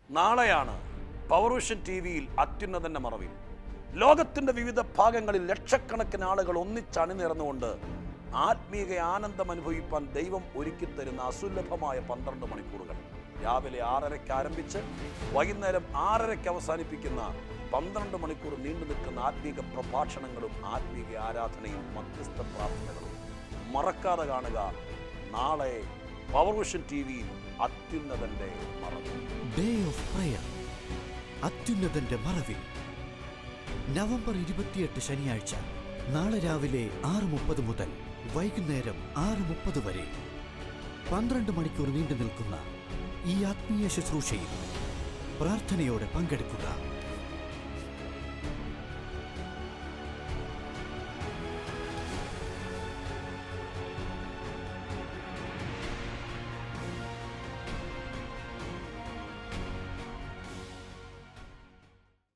നാളെയാണ് പൗരുഷൻ ടി വിയിൽ അത്യുന്നതന്റെ മറവിൽ ലോകത്തിന്റെ വിവിധ ഭാഗങ്ങളിൽ ലക്ഷക്കണക്കിന് ആളുകൾ ഒന്നിച്ചണിനിരന്നുകൊണ്ട് ആത്മീക ആനന്ദം അനുഭവിപ്പാൻ ദൈവം ഒരുക്കിത്തരുന്ന അസുലഭമായ പന്ത്രണ്ട് മണിക്കൂറുകൾ രാവിലെ ആറരയ്ക്ക് ആരംഭിച്ച് വൈകുന്നേരം ആറരയ്ക്ക് അവസാനിപ്പിക്കുന്ന പന്ത്രണ്ട് മണിക്കൂർ നീണ്ടു നിൽക്കുന്ന ആത്മീക പ്രഭാഷണങ്ങളും ആത്മീക ആരാധനയും മധ്യസ്ഥ പ്രാർത്ഥനകളും മറക്കാതെ കാണുക നാളെ പവർവിഷൻ ടി വിയിൽ അത്യുന്നതന്റെ മറവ് ഡേ ഓഫ് പ്രയർ അത്യുന്നതന്റെ മറവിൽ നവംബർ ഇരുപത്തിയെട്ട് ശനിയാഴ്ച നാളെ രാവിലെ ആറ് മുപ്പത് മുതൽ വൈകുന്നേരം ആറ് മുപ്പത് വരെ പന്ത്രണ്ട് മണിക്കൂർ നീണ്ടു നിൽക്കുന്ന ഈ ആത്മീയ ശുശ്രൂഷയിൽ പ്രാർത്ഥനയോടെ പങ്കെടുക്കുക